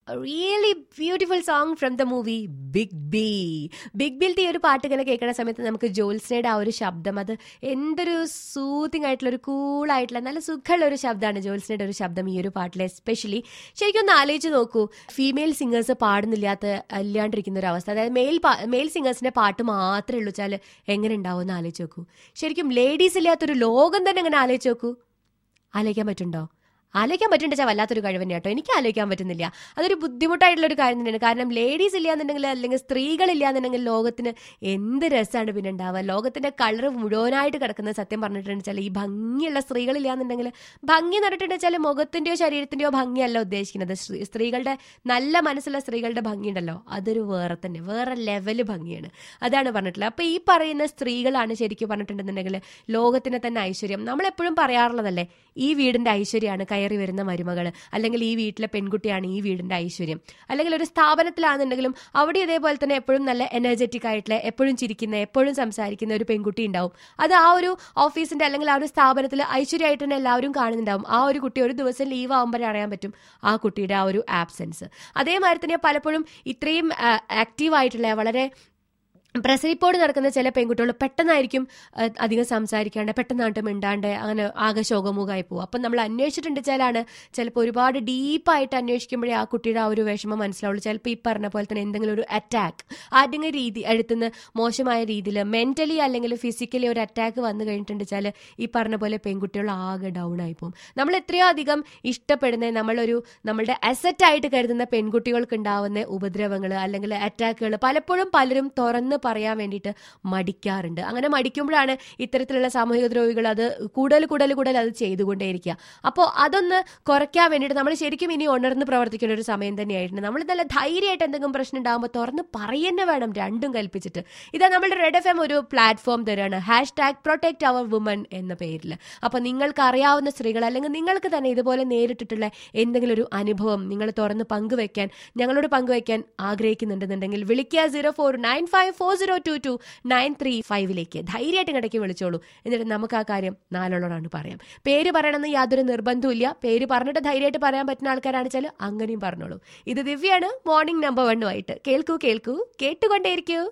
really beautiful song from the movie big B big ബിൽത്തെ ഈ ഒരു പാട്ട് ഇങ്ങനെ കേൾക്കുന്ന സമയത്ത് നമുക്ക് ജോൽസ്നയുടെ ആ ഒരു ശബ്ദം അത് എന്തൊരു സൂത്തിങ് ആയിട്ടുള്ള ഒരു കൂൾ ആയിട്ടുള്ള നല്ല സുഖമുള്ള ഒരു ശബ്ദമാണ് ജോൽസ്നയുടെ ഒരു ശബ്ദം ഈ ഒരു പാട്ടിൽ എസ്പെഷ്യലി ശരിക്കും ഒന്ന് ആലോചിച്ച് നോക്കൂ ഫീമെയിൽ സിംഗേഴ്സ് പാടുന്നില്ലാത്ത അല്ലാണ്ടിരിക്കുന്ന ഒരു അവസ്ഥ അതായത് മെയിൽ മെയിൽ സിംഗേഴ്സിന്റെ പാട്ട് മാത്രമേ ഉള്ളൂ വെച്ചാൽ എങ്ങനെ ഉണ്ടാവും എന്ന് ആലോചിച്ച് നോക്കൂ ശരിക്കും ലേഡീസ് ഇല്ലാത്തൊരു ലോകം തന്നെ അങ്ങനെ ആലോചിച്ച് നോക്കൂ ആലോചിക്കാൻ പറ്റുണ്ടോ ആലോചിക്കാൻ പറ്റുന്നുണ്ട് വെച്ചാൽ വല്ലാത്തൊരു കഴിവ് തന്നെ കേട്ടോ എനിക്ക് ആലോചിക്കാൻ പറ്റുന്നില്ല അതൊരു ബുദ്ധിമുട്ടായിട്ടുള്ള ഒരു കാര്യം തന്നെയാണ് കാരണം ലേഡീസ് ഇല്ലാന്നുണ്ടെങ്കിൽ അല്ലെങ്കിൽ സ്ത്രീകളില്ല എന്നുണ്ടെങ്കിൽ ലോകത്തിന് എന്ത് രസമാണ് പിന്നെ ഉണ്ടാവുക ലോകത്തിന്റെ കളർ മുഴുവനായിട്ട് കിടക്കുന്നത് സത്യം പറഞ്ഞിട്ടുണ്ട് വെച്ചാൽ ഈ ഭംഗിയുള്ള സ്ത്രീകളില്ല എന്നുണ്ടെങ്കിൽ ഭംഗി എന്ന് പറഞ്ഞിട്ടുണ്ട് വെച്ചാൽ മുഖത്തിന്റെയോ ശരീരത്തിന്റെയോ ഭംഗിയല്ല ഉദ്ദേശിക്കുന്നത് സ്ത്രീ- സ്ത്രീകളുടെ നല്ല മനസ്സുള്ള സ്ത്രീകളുടെ ഭംഗിയുണ്ടല്ലോ അതൊരു വേറെ തന്നെ വേറെ ലെവല് ഭംഗിയാണ് അതാണ് പറഞ്ഞിട്ടുള്ളത് അപ്പൊ ഈ പറയുന്ന സ്ത്രീകളാണ് ശരിക്കും പറഞ്ഞിട്ടുണ്ടെന്നുണ്ടെങ്കിൽ ലോകത്തിന് തന്നെ ഐശ്വര്യം നമ്മളെപ്പോഴും പറയാറുള്ളതല്ലേ ഈ വീടിന്റെ ഐശ്വര്യമാണ് കയറി വരുന്ന മരുമകൾ അല്ലെങ്കിൽ ഈ വീട്ടിലെ പെൺകുട്ടിയാണ് ഈ വീടിന്റെ ഐശ്വര്യം അല്ലെങ്കിൽ ഒരു സ്ഥാപനത്തിലാണെന്നുണ്ടെങ്കിലും അവിടെ ഇതേപോലെ തന്നെ എപ്പോഴും നല്ല എനർജറ്റിക് ആയിട്ടുള്ള എപ്പോഴും ചിരിക്കുന്ന എപ്പോഴും സംസാരിക്കുന്ന ഒരു പെൺകുട്ടി ഉണ്ടാവും അത് ആ ഒരു ഓഫീസിന്റെ അല്ലെങ്കിൽ ആ ഒരു സ്ഥാപനത്തിൽ ഐശ്വര്യമായിട്ട് തന്നെ എല്ലാവരും കാണുന്നുണ്ടാവും ആ ഒരു കുട്ടി ഒരു ദിവസം ലീവ് ആകുമ്പോഴേ അറിയാൻ പറ്റും ആ കുട്ടിയുടെ ആ ഒരു ആബ്സെൻസ് അതേമാതിരി തന്നെ പലപ്പോഴും ഇത്രയും ആക്റ്റീവ് ആയിട്ടുള്ള വളരെ പ്രസരിപ്പോട് നടക്കുന്ന ചില പെൺകുട്ടികൾ പെട്ടെന്നായിരിക്കും അഹ് അധികം സംസാരിക്കാണ്ട് പെട്ടെന്നായിട്ട് മിണ്ടാണ്ട് അങ്ങനെ ആകെ ശോകമുഖമായി പോകും അപ്പം നമ്മൾ അന്വേഷിച്ചിട്ടുണ്ട് വെച്ചാലാണ് ചിലപ്പോൾ ഒരുപാട് ഡീപ്പായിട്ട് അന്വേഷിക്കുമ്പോഴേ ആ കുട്ടിയുടെ ആ ഒരു വിഷമം മനസ്സിലാവുള്ളൂ ചിലപ്പോൾ ഈ പറഞ്ഞ പോലെ തന്നെ എന്തെങ്കിലും ഒരു അറ്റാക്ക് ആദ്യം രീതി എടുത്തുനിന്ന് മോശമായ രീതിയിൽ മെന്റലി അല്ലെങ്കിൽ ഫിസിക്കലി ഒരു അറ്റാക്ക് വന്നു കഴിഞ്ഞിട്ടുണ്ട് വെച്ചാൽ ഈ പറഞ്ഞ പോലെ പെൺകുട്ടികൾ ആകെ ഡൗൺ ആയി പോകും നമ്മൾ എത്രയോ അധികം ഇഷ്ടപ്പെടുന്ന നമ്മളൊരു നമ്മളുടെ അസറ്റ് ആയിട്ട് കരുതുന്ന പെൺകുട്ടികൾക്ക് ഉണ്ടാവുന്ന ഉപദ്രവങ്ങൾ അല്ലെങ്കിൽ അറ്റാക്കുകൾ പലപ്പോഴും പലരും തുറന്ന് പറയാൻ വേണ്ടിയിട്ട് മടിക്കാറുണ്ട് അങ്ങനെ മടിക്കുമ്പോഴാണ് ഇത്തരത്തിലുള്ള സാമൂഹിക ദ്രോഹികൾ അത് കൂടുതൽ കൂടുതൽ കൂടുതൽ അത് ചെയ്തുകൊണ്ടേയിരിക്കുക അപ്പോൾ അതൊന്ന് കുറയ്ക്കാൻ വേണ്ടിയിട്ട് നമ്മൾ ശരിക്കും ഇനി ഉണർന്ന് പ്രവർത്തിക്കുന്ന ഒരു സമയം തന്നെയായിട്ടുണ്ട് നമ്മൾ നല്ല ധൈര്യമായിട്ട് എന്തെങ്കിലും പ്രശ്നം ഉണ്ടാകുമ്പോൾ തുറന്ന് പറയുന്നെ വേണം രണ്ടും കൽപ്പിച്ചിട്ട് ഇതാ നമ്മുടെ റെഡ് എഫ് എം ഒരു പ്ലാറ്റ്ഫോം തരാണ് hashtag protect our women എന്ന പേരിൽ അപ്പോൾ നിങ്ങൾക്ക് അറിയാവുന്ന സ്ത്രീകൾ അല്ലെങ്കിൽ നിങ്ങൾക്ക് തന്നെ ഇതുപോലെ നേരിട്ടിട്ടുള്ള എന്തെങ്കിലും ഒരു അനുഭവം നിങ്ങൾ തുറന്ന് പങ്കുവെക്കാൻ ഞങ്ങളോട് പങ്കുവെക്കാൻ ആഗ്രഹിക്കുന്നുണ്ടെന്നുണ്ടെങ്കിൽ വിളിക്കുക zero four nine five four zero two two nine three ഫൈവിലേക്ക് ധൈര്യമായിട്ട് ഇടയ്ക്ക് വിളിച്ചോളൂ എന്നിട്ട് നമുക്ക് ആ കാര്യം നാലോളോടാണ് പറയാം പേര് പറയണമെന്ന് യാതൊരു നിർബന്ധമില്ല പേര് പറഞ്ഞിട്ട് ധൈര്യമായിട്ട് പറയാൻ പറ്റുന്ന ആൾക്കാരാണെന്ന് വെച്ചാൽ അങ്ങനെയും പറഞ്ഞോളൂ ഇത് ദിവ്യാണ് മോർണിംഗ് നമ്പർ വണ്ണുമായിട്ട് കേൾക്കൂ കേൾക്കൂ കേട്ടുകൊണ്ടേയിരിക്കൂ